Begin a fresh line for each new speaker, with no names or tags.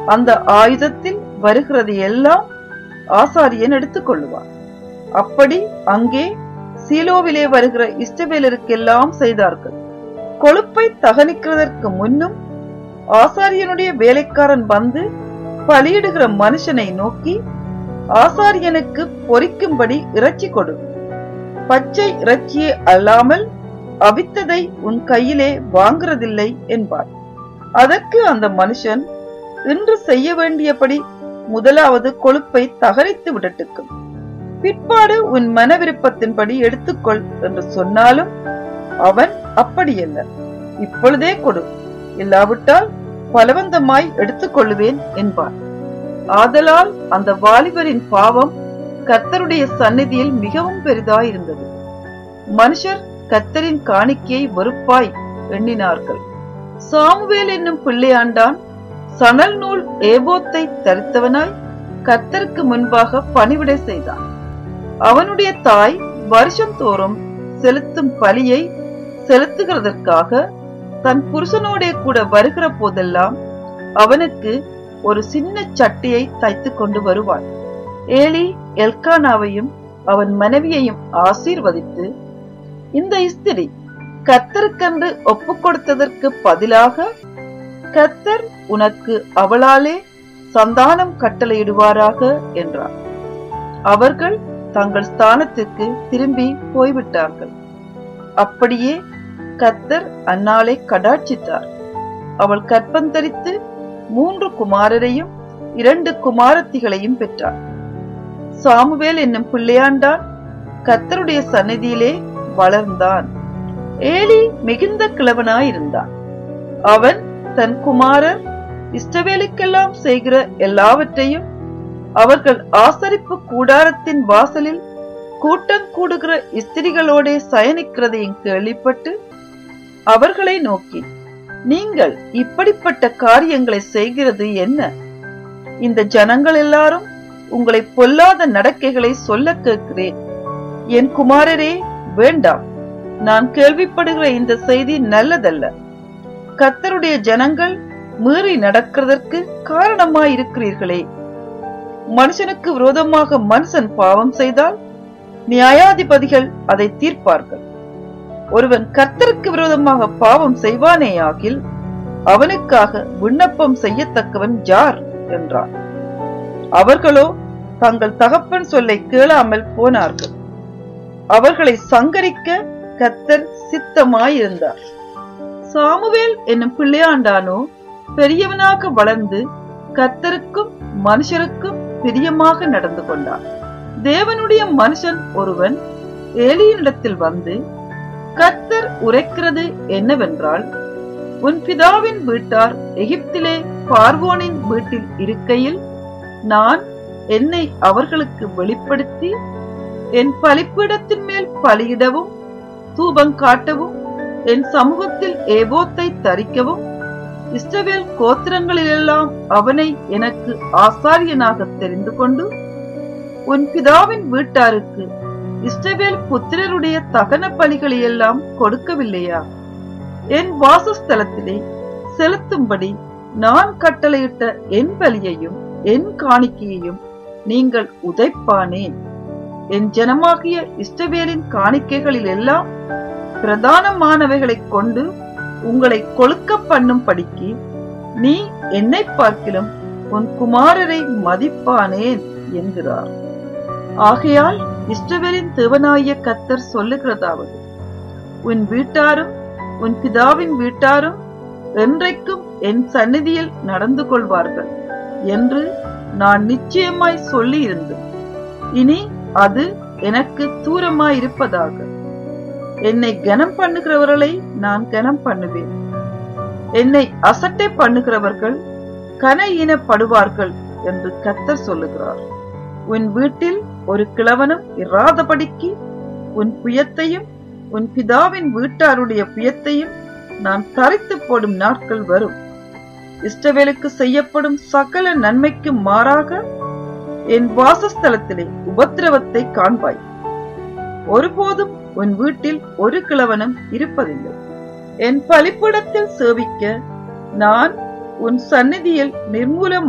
அந்த ஆயுதத்தில் வருகிறது எல்லாம் ஆசாரியன் எடுத்துக்கொள்ளுவான் அப்படி அங்கே சீலோவிலே வருகிற இஷ்டவேலருக்கெல்லாம் செய்தார்கள் கொழுப்பை தகனிக்கிறதற்கு முன்னும் ஆசாரியனுடைய வேலைக்காரன் வந்து பலியிடுகிற மனுஷனை நோக்கி ஆசாரியனுக்கு பொரிக்கும்படி இறைச்சி கொடு பச்சை இறைச்சியே அல்லாமல் அவித்ததை உன் கையிலே வாங்குறதில்லை என்பார் அதற்கு அந்த மனுஷன் இன்று செய்ய வேண்டியபடி முதலாவது கொழுப்பை தகரித்து விடட்டுக்கும் பிற்பாடு உன் மன விருப்பத்தின்படி எடுத்துக்கொள் என்று சொன்னாலும் அவன் அப்படியல்ல இப்பொழுதே கொடு இல்லாவிட்டால் பலவந்தமாய் எடுத்துக்கொள்ளுவேன் என்பார் ஆதலால் அந்த வாலிபரின் பாவம் கர்த்தருடைய சந்நிதியில் மிகவும் பெரிதாயிருந்தது மனுஷர் கர்த்தரின் காணிக்கையை வெறுப்பாய் எண்ணினார்கள் சாமுவேல் என்னும் பிள்ளையாண்டான் சணல் நூல் ஏபோத்தை தரித்தவனாய் கர்த்தருக்கு முன்பாக பணிவிடை செய்தான் அவனுடைய தாய் வருஷந்தோறும் செலுத்தும் பலியை செலுத்துகிறதற்காக தன் புருஷனோடே கூட வருகிற போதெல்லாம் அவனுக்கு ஒரு சின்ன சட்டியை தைத்து கொண்டு வருவாள் ஏலி எல்கானாவையும் அவன் மனைவியையும் ஆசீர்வதித்து இந்த இஸ்திரி கத்தருக்கென்று ஒப்பு கொடுத்ததற்கு பதிலாக கத்தர் உனக்கு அவளாலே சந்தானம் கட்டளையிடுவாராக என்றார் அவர்கள் தங்கள் ஸ்தானத்திற்கு திரும்பி போய்விட்டார்கள் அப்படியே கத்தர் அன்னாளை கடாட்சித்தார் அவள் கற்பந்தரித்து மூன்று குமாரரையும் இரண்டு குமாரத்திகளையும் பெற்றார் சாமுவேல் என்னும் பிள்ளையாண்டான் கத்தருடைய சந்நிதியிலே வளர்ந்தான் ஏலி மிகுந்த கிழவனாயிருந்தான் அவன் தன் குமாரர் இஷ்டவேலுக்கெல்லாம் செய்கிற எல்லாவற்றையும் அவர்கள் ஆசரிப்பு கூடாரத்தின் வாசலில் கூட்டம் கூடுகிற இஸ்திரிகளோடே சயனிக்கிறதையும் கேள்விப்பட்டு அவர்களை நோக்கி நீங்கள் இப்படிப்பட்ட காரியங்களை செய்கிறது என்ன இந்த ஜனங்கள் எல்லாரும் உங்களை பொல்லாத நடக்கைகளை சொல்ல கேட்கிறேன் என் குமாரரே வேண்டாம் நான் கேள்விப்படுகிற இந்த செய்தி நல்லதல்ல கத்தருடைய ஜனங்கள் மீறி நடக்கிறதற்கு காரணமாயிருக்கிறீர்களே மனுஷனுக்கு விரோதமாக மனுஷன் பாவம் செய்தால் நியாயாதிபதிகள் அதை தீர்ப்பார்கள் ஒருவன் கர்த்தருக்கு விரோதமாக பாவம் செய்வானேயாகில் அவனுக்காக விண்ணப்பம் செய்யத்தக்கவன் ஜார் என்றார் அவர்களோ தங்கள் தகப்பன் சொல்லை கேளாமல் போனார்கள் அவர்களை சங்கரிக்க கத்தர் சித்தமாயிருந்தார் சாமுவேல் என்னும் பிள்ளையாண்டானோ பெரியவனாக வளர்ந்து கத்தருக்கும் மனுஷருக்கும் பிரியமாக நடந்து கொண்டான் தேவனுடைய மனுஷன் ஒருவன் ஏலியனிடத்தில் வந்து கர்த்தர் உரைக்கிறது என்னவென்றால் உன் பிதாவின் வீட்டார் எகிப்திலே பார்வோனின் வீட்டில் இருக்கையில் நான் என்னை அவர்களுக்கு வெளிப்படுத்தி என் பலிப்பீடத்தின் மேல் பலியிடவும் தூபம் காட்டவும் என் சமூகத்தில் ஏபோத்தை தரிக்கவும் இஸ்ரவேல் கோத்திரங்களிலெல்லாம் அவனை எனக்கு ஆசாரியனாக தெரிந்து கொண்டு உன் பிதாவின் வீட்டாருக்கு இஸ்ரவேல் புத்திரருடைய தகன பலிகளையெல்லாம் கொடுக்கவில்லையா என் வாசஸ்தலத்திலே செலுத்தும்படி நான் கட்டளையிட்ட என் பலியையும் என் காணிக்கையையும் நீங்கள் உதைப்பானேன் என் ஜனமாகிய இஸ்ரவேலின் காணிக்கைகளில் எல்லாம் பிரதானமானவைகளைக் கொண்டு உங்களை கொழுக்க பண்ணும் படிக்கு நீ என்னை பார்க்கிலும் உன் குமாரரை மதிப்பானேன் என்கிறார் ஆகையால் இஸ்ரவேலின் தேவனாய கத்தர் சொல்லுகிறதாவது உன் வீட்டாரும் உன் பிதாவின் வீட்டாரும் என்றைக்கும் என் சந்நிதியில் நடந்து கொள்வார்கள் என்று நான் நிச்சயமாய் சொல்லி இருந்தேன் இனி அது எனக்கு தூரமாயிருப்பதாக என்னை கனம் பண்ணுகிறவர்களை நான் கனம் பண்ணுவேன் என்னை அசட்டை பண்ணுகிறவர்கள் கன ஈனப்படுவார்கள் என்று கத்தர் சொல்லுகிறார் உன் வீட்டில் ஒரு கிழவனும் இராதபடிக்கு உன் புயத்தையும் உன் பிதாவின் வீட்டாருடைய புயத்தையும் நான் தரித்து போடும் நாட்கள் வரும் இஷ்டவேலுக்கு செய்யப்படும் சகல நன்மைக்கு மாறாக என் வாசஸ்தலத்திலே உபத்திரவத்தை காண்பாய் ஒருபோதும் உன் வீட்டில் ஒரு கிழவனும் இருப்பதில்லை என் பலிப்பிடத்தில் சேவிக்க நான் உன் சந்நிதியில் நிர்மூலம்